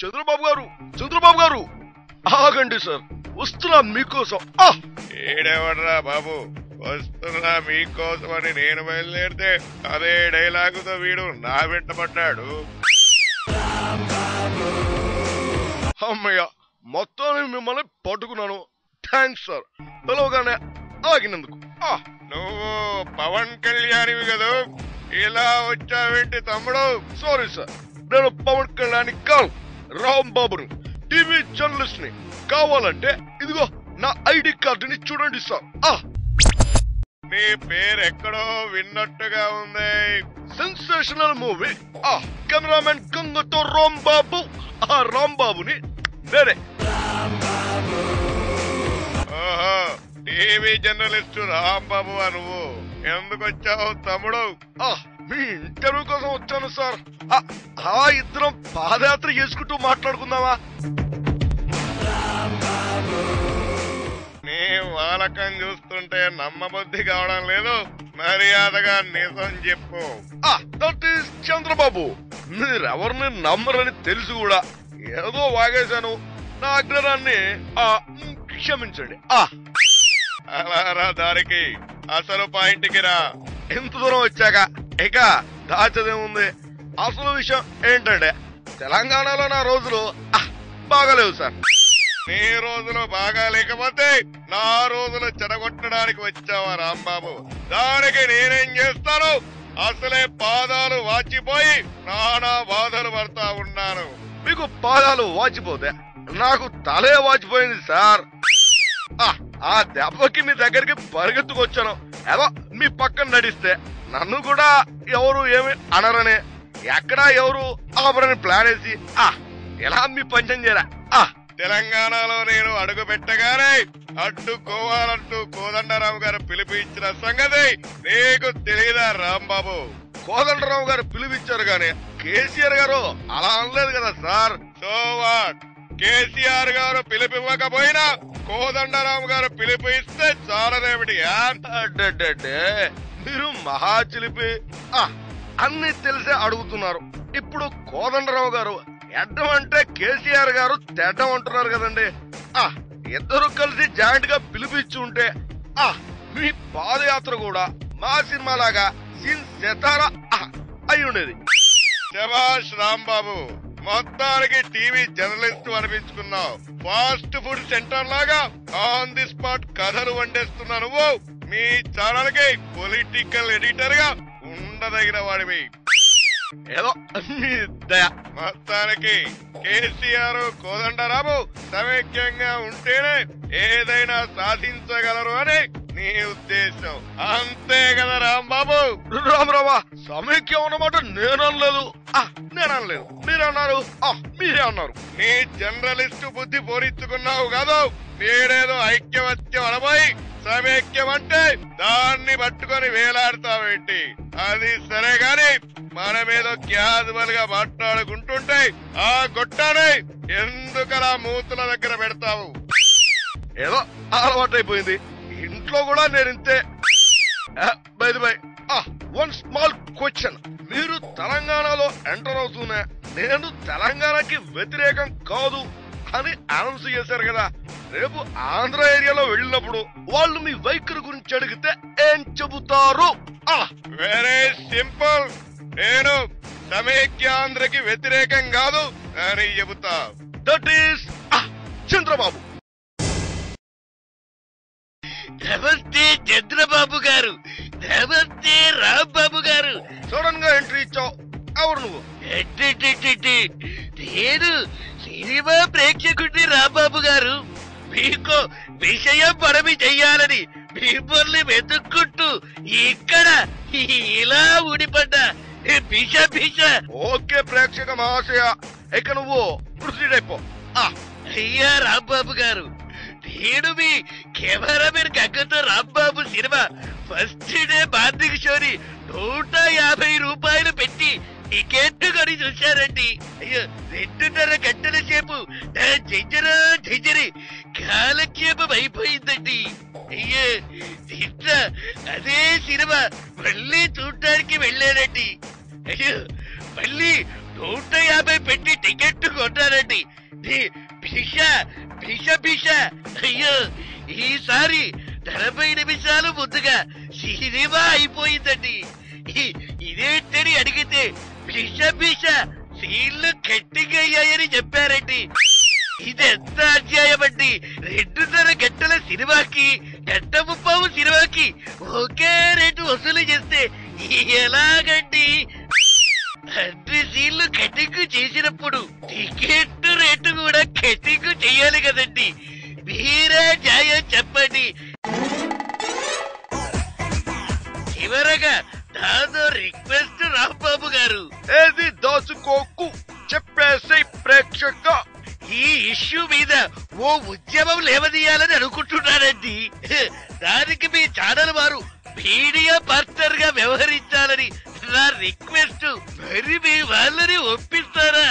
చంద్రబాబు గారు చంద్రబాబు గారు ఆగండి సార్ వస్తున్నా మీకోసం ఆ ఏడేవడ్రా బాబు వస్తున్నా మీకోసమని నేను బయలుదేరితే అదే డైలాగుతో వీడు నా వెంటబడ్డాడు అమ్మయ్య మొత్తాన్ని మిమ్మల్ని పట్టుకున్నాను థ్యాంక్స్ సార్ పిలవగానే ఆగినందుకు ఆ నువ్వు పవన్ కళ్యాణ్వి కదా ఇలా వచ్చావేంటి తమ్ముడు సారీ సార్ నేను పవన్ కళ్యాణ్ కాదు రాంబాబుని టీవీ జర్నలిస్ట్ ని కావాలంటే ఇదిగో నా ఐడి కార్డుని చూడండి సార్ ఆ నీ పేరు ఎక్కడో విన్నట్టుగా ఉంది సెన్సేషనల్ మూవీ ఆ కెమెరామెన్ గంగతో రాంబాబు ఆ రాంబాబుని నేనే ఓహో టీవీ జర్నలిస్టు రాంబాబు ఆ నువ్వు ఎందుకు వచ్చావు తమ్ముడు ఆ మీ ఇంటర్వ్యూ కోసం వచ్చాను సార్ ఆ, ఆ ఇద్దరం పాదయాత్ర చేసుకుంటూ మాట్లాడుకుందామా నీ వాలకం చూస్తుంటే నమ్మబుద్ధి కావడం లేదు మర్యాదగా నిజం చెప్పు ఆ దట్ ఈస్ చంద్రబాబు మీరెవరిని నమ్మరని తెలుసు కూడా ఏదో వాగేశాను నా అగ్రహాన్ని ఆ మ్, క్షమించండి ఆ అలా రా దారికి అసలు పాయింట్కి రా ఎంత దూరం వచ్చాక ఇక దాచదేముంది అసలు విషయం ఏంటంటే తెలంగాణలో నా రోజులు ఆ, బాగాలేవు సార్ నీ రోజులు బాగా లేకపోతే నా రోజులు చెడగొట్టడానికి వచ్చావా రాంబాబు దానికి నేనేం చేస్తాను అసలే పాదాలు వాచిపోయి నానా బాధలు పడతా ఉన్నాను మీకు పాదాలు వాచిపోతే నాకు తలే వాచిపోయింది సార్ ఆ, ఆ దెబ్బకి మీ దగ్గరికి పరిగెత్తుకొచ్చాను ఏదో మీ పక్కన నడిస్తే నన్ను కూడా ఎవరు ఏమి అనరని ఎక్కడా ఎవరు ఆపరని ప్లాన్ వేసి ఆ ఎలా మీ పంచం చేయరా ఆ తెలంగాణలో నేను అడుగు పెట్టగానే అడ్డుకోవాలంటూ కోదండరావు గారు పిలుపు ఇచ్చిన సంగతి నీకు తెలియదా రాంబాబు కోదండరావు గారు పిలువిచ్చారు గాని కేసీఆర్ గారు అలా అనలేదు కదా సార్ సో వాట్ కేసీఆర్ గారు పిలుపివ్వకపోయినా కోదండరావు గారు పిలుపు ఇస్తే చాలదేమిటి ఆ? అడ్డడ్డడ్డే, మీరు మహా చిలిపి ఆ, అన్ని తెలిసే అడుగుతున్నారు ఇప్పుడు కోదండరావు గారు ఎడ్డం అంటే కేసీఆర్ గారు తెడ్డం అంటున్నారు కదండి ఆ ఇద్దరు కలిసి జాయింట్ గా పిలిపించి ఉంటే ఆ మీ పాదయాత్ర కూడా మా సినిమా లాగా సీన్ సెతారా ఆ, అయి ఉండేది శభాష్ రాంబాబు మొత్తానికి టీవీ జర్నలిస్ట్ అనిపించుకున్నావు ఫాస్ట్ ఫుడ్ సెంటర్ లాగా ఆన్ ది స్పాట్ కథలు వండేస్తున్నా నువ్వు మీ ఛానల్ కి పొలిటికల్ ఎడిటర్ గా ఉండదగిన వాడివి ఏదో మీ దయ మొత్తానికి కేసీఆర్ కోదండరాము సమైక్యంగా ఉంటేనే ఏదైనా సాధించగలరు అని నీ ఉద్దేశం అంతే కదా రాంబాబు రామరావా సమైక్యం అన్నమాట నేననలేదు ఆ, నేననలేదు మీరన్నారు ఆ, మీరే అన్నారు నీ జర్నలిస్టు బుద్ధి పోరించుకున్నావు కాదు నేనేదో ఐక్యమత్యం అనబోయి సమైక్యం అంటే దాన్ని పట్టుకొని వేలాడతావేంటి అది సరే గాని మనమేదో క్యాజువల్ గా మాట్లాడుకుంటుంటే ఆ గొట్టాన్ని ఎందుకలా మూతుల దగ్గర పెడతావు ఏదో అలవాటైపోయింది ఇంట్లో కూడా నేను ఇంతే bye bye one small question మీరు తెలంగాణలో ఎంటర్ అవుతూనే నేను తెలంగాణకి వ్యతిరేకం కాదు అని అనౌన్స్ చేశారు కదా రేపు ఆంధ్ర ఏరియాలో వెళ్ళినప్పుడు వాళ్ళు మీ వైఖరి గురించి అడిగితే ఏం చెబుతారు ఆ వెరీ సింపుల్ నేను సమైక్యాంధ్రకి వ్యతిరేకం కాదు అని చెబుతా దట్ ఈస్ చంద్రబాబు నమస్తే చంద్రబాబు గారు నమస్తే రాంబాబు గారు సడన్ గా ఎంట్రీ ఇచ్చావు ఎవరు నువ్వు ఎట్టెట్టెట్టెట్టి. నేను సినిమా ప్రేక్షకుడిని రాంబాబు గారు మీకు విషయం మనవి చెయ్యాలని మిమ్మల్ని వెతుక్కుంటూ ఇక్కడ ఇలా ఊడిపడ్డా బిష బిష ఓకే ప్రేక్షక మహాశయ ఇక నువ్వు ప్రొసీడ్ అయిపో ఆ, అయ్యా రాంబాబు గారు నేను మీ కెమెరామెన్ గగ్గతో Rambabu cinema first day morning షోని నూట యాభై రూపాయలు పెట్టి టికెట్ కొని చూశారండి అయ్యో రెండున్నర గంటల సేపు నా జంజరా జంజరి కాలక్షేపం అయిపోయిందండి అయ్యో ఇట్లా అదే సినిమా మళ్ళీ చూడటానికి వెళ్ళానండి అయ్యో మళ్ళీ నూట యాభై యాభై పెట్టి టికెట్ కొట్టానండి ది- భిష భిష భిష అయ్యో ఈసారి నలభై నిమిషాలు ముందుగా సినిమా అయిపోయిందండి ఇ- ఇదేంటని అడిగితే భిష భిష సీన్లు గట్టిగా అయ్యాయని చెప్పారండి ఇదెంత అధ్యాయమండి రెండున్నర గంటల సినిమాకి గంట ముప్పావు సినిమాకి ఒకే రేటు వసూలు చేస్తే ఎలాగండి అన్ని సీన్లు కటింగ్ చేసినప్పుడు టికెట్ రేటు కూడా కటింగ్ చెయ్యాలి కదండి మీరే న్యాయం చెప్పండి చివరగా నాదో రిక్వెస్ట్ రాంబాబు గారు ఏది దాచుకోకు చెప్పేసి ప్రేక్షక ఈ ఇష్యూ మీద ఓ ఉద్యమం లేవదీయాలని అనుకుంటున్నానండి దానికి మీ ఛానల్ వారు మీడియా పార్ట్నర్ గా వ్యవహరించాలని నా రిక్వెస్ట్ మరి మీ వాళ్ళని ఒప్పిస్తారా